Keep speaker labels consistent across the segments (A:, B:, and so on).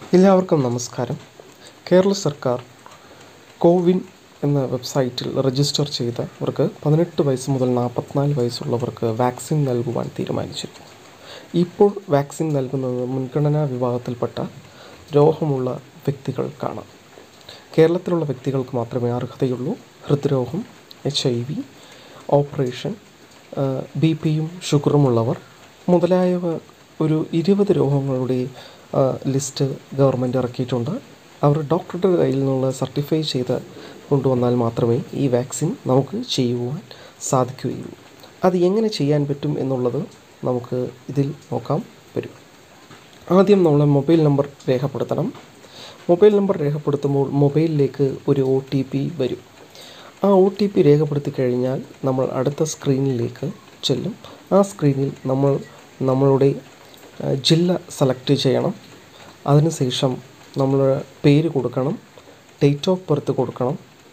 A: എല്ലാവർക്കും നമസ്കാരം കേരള സർക്കാർ കോവിൻ എന്ന വെബ്സൈറ്റിൽ രജിസ്റ്റർ ചെയ്തവർക്ക് പതിനെട്ട് വയസ്സ് മുതൽ നാൽപ്പത്തിനാല് വയസ്സുള്ളവർക്ക് വാക്സിൻ നൽകുവാൻ തീരുമാനിച്ചിരുന്നു ഇപ്പോൾ വാക്സിൻ നൽകുന്നത് മുൻഗണനാ വിഭാഗത്തിൽപ്പെട്ട രോഗമുള്ള വ്യക്തികൾക്കാണ് കേരളത്തിലുള്ള വ്യക്തികൾക്ക് മാത്രമേ അർഹതയുള്ളൂ ഹൃദ്രോഗം H I V operation B പിയും ഷുഗറുമുള്ളവർ മുതലായവ ഒരു ഇരുപത് രോഗങ്ങളുടെ ആ, ലിസ്റ്റ് ഗവൺമെൻറ് ഇറക്കിയിട്ടുണ്ട് അവർ ഡോക്ടറുടെ കയ്യിൽ നിന്നുള്ള സർട്ടിഫൈ ചെയ്ത് കൊണ്ടുവന്നാൽ മാത്രമേ ഈ വാക്സിൻ നമുക്ക് ചെയ്യുവാൻ സാധിക്കുകയുള്ളൂ അത് എങ്ങനെ ചെയ്യാൻ പറ്റും എന്നുള്ളത് നമുക്ക് ഇതിൽ നോക്കാം വരും ആദ്യം നമ്മൾ മൊബൈൽ നമ്പർ രേഖപ്പെടുത്തണം മൊബൈൽ നമ്പർ രേഖപ്പെടുത്തുമ്പോൾ മൊബൈലിലേക്ക് ഒരു ഒ ടി പി വരും ആ ഒ ടി പി രേഖപ്പെടുത്തി കഴിഞ്ഞാൽ നമ്മൾ അടുത്ത സ്ക്രീനിലേക്ക് ചെല്ലും ആ സ്ക്രീനിൽ നമ്മൾ നമ്മളുടെ ആ, ജില്ല സെലക്ട് ചെയ്യണം അതിനുശേഷം നമ്മൾ പേര് കൊടുക്കണം ഡേറ്റ് ഓഫ് ബർത്ത് കൊടുക്കണം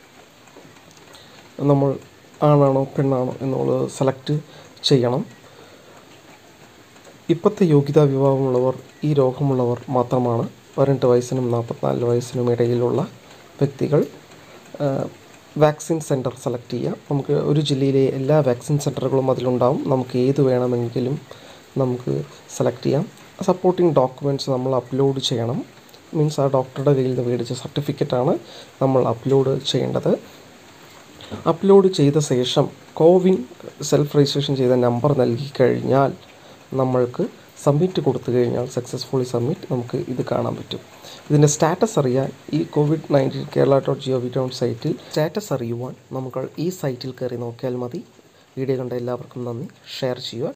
A: നമ്മൾ ആണാണോ പെണ്ണാണോ എന്നുള്ളത് സെലക്ട് ചെയ്യണം ഇപ്പോഴത്തെ യോഗ്യതാ വിഭാഗമുള്ളവർ ഈ രോഗമുള്ളവർ മാത്രമാണ് പതിനെട്ട് വയസ്സിനും നാൽപ്പത്തിനാല് വയസ്സിനും ഇടയിലുള്ള വ്യക്തികൾ ആ, വാക്സിൻ സെൻറ്റർ സെലക്ട് ചെയ്യുക നമുക്ക് ഒരു ജില്ലയിലെ എല്ലാ വാക്സിൻ സെൻറ്ററുകളും അതിലുണ്ടാവും നമുക്ക് ഏത് വേണമെങ്കിലും നമുക്ക് സെലക്ട് ചെയ്യാം സപ്പോർട്ടിംഗ് ഡോക്യുമെൻറ്റ്സ് നമ്മൾ അപ്ലോഡ് ചെയ്യണം മീൻസ് ആ ഡോക്ടറുടെ കയ്യിൽ നിന്ന് മേടിച്ച സർട്ടിഫിക്കറ്റാണ് നമ്മൾ അപ്ലോഡ് ചെയ്യേണ്ടത് അപ്ലോഡ് ചെയ്ത ശേഷം കോവിൻ സെൽഫ് രജിസ്ട്രേഷൻ ചെയ്ത നമ്പർ നൽകി കഴിഞ്ഞാൽ നമ്മൾക്ക് സബ്മിറ്റ് കൊടുത്തു കഴിഞ്ഞാൽ സക്സസ്ഫുള്ളി സബ്മിറ്റ് നമുക്ക് ഇത് കാണാൻ പറ്റും ഇതിൻ്റെ സ്റ്റാറ്റസ് അറിയാൻ ഈ covid nineteen Kerala dot G O V dot സൈറ്റിൽ സ്റ്റാറ്റസ് അറിയുവാൻ നമുക്ക് ഈ സൈറ്റിൽ കയറി നോക്കിയാൽ മതി വീഡിയോ കണ്ട എല്ലാവർക്കും നന്ദി ഷെയർ ചെയ്യുക